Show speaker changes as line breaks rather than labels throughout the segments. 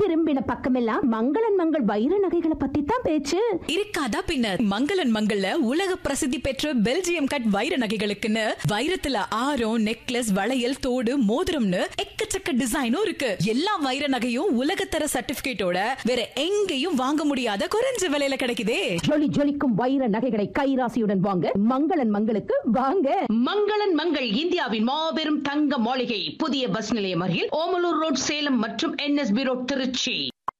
திரும்பின பக்கமெல்லாம் மங்களன் மங்கள் வைர நகைகளை பத்தி தான் பேச்சு
இருக்காதா பின்ன மங்களன் மங்கள்ல உலக பிரசித்தி பெற்ற பெல்ஜியம் கட் வைர நகைகளுக்குன்னு வைரத்துல ஆரம் நெக்லஸ் வளையல் தோடு மோதிரம்னு எக்கச்சக்க டிசைனும் இருக்கு எல்லா வைர நகையும் உலகத்தர சர்டிபிகேட்டோட வேற எங்கேயும் வாங்க முடியாத குறைஞ்ச விலையில கிடைக்குதே
ஜொலி ஜொலிக்கும் வைர நகைகளை கைராசியுடன் வாங்க மங்களன் மங்களுக்கு வாங்க
மங்களன் மங்கள் இந்தியாவின் மாபெரும் தங்க மாளிகை புதிய பஸ் நிலையம் அருகில் ஓமலூர் ரோட் சேலம் மற்றும் என்எஸ்பி ரோட் திருச்சி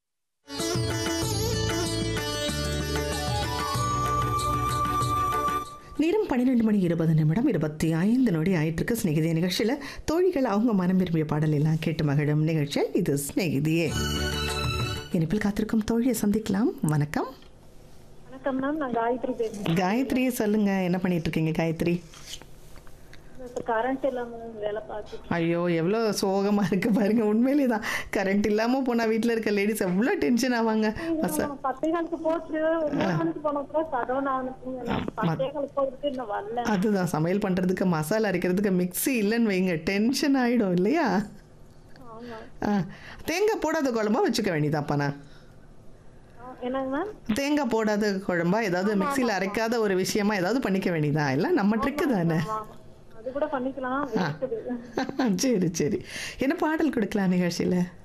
நேரம் பன்னிரெண்டு மணி இருபது நிமிடம் இருபத்தி ஐந்து நொடி ஆயிட்டிருக்கு ஸ்நேகிதிய நிகழ்ச்சியில் தோழிகள் அவங்க மனம் விரும்பிய பாடல் எல்லாம் கேட்டு மகிழும் நிகழ்ச்சி இது ஸ்நேகிதியே இனிப்பில் காத்திருக்கும் தோழியை சந்திக்கலாம் வணக்கம்
வணக்கம் மேம் நான் காயத்ரி பேசுறேன்
காயத்ரி சொல்லுங்க என்ன பண்ணிட்டு இருக்கீங்க காயத்ரி
இப்போ கரண்ட் இல்லாம வேலை பார்த்துட்டு
ஐயோ எவ்வளோ சோகமாக இருக்கு பாருங்க உண்மையிலே தான் கரண்ட் இல்லாமல் போனால் வீட்டில் இருக்க லேடிஸ் எவ்வளோ டென்ஷன் ஆவாங்க மச
பத்தே காலுக்கு போச்சு மூணு மணிக்கு போன கூட சடவுன் ஆனதுங்க பத்தே காலுக்கு போயிட்டு இன்னும் வரல
அதுதான் சமையல் பண்ணுறதுக்கு மசாலா அரைக்கிறதுக்கு மிக்ஸி இல்லைன்னு வைங்க டென்ஷன் ஆகிடும் இல்லையா
ஆமா
ஆ தேங்காய் போடாத குழம்பா வச்சுக்க வேண்டியதாப்பாண்ணா
ஆ, என்னங்க மேம்
தேங்காய் போடாத குழம்பா ஏதாவது மிக்சியில் அரைக்காத ஒரு விஷயமா ஏதாவது பண்ணிக்க வேண்டியதா எல்லாம் நம்ம ட்ரிக்கு தானே
ஆமா. அது கூட பண்ணிக்கலாம் இருக்குது
சரி சரி என்ன பாடல் கொடுக்கலாம் நிகழ்ச்சியில்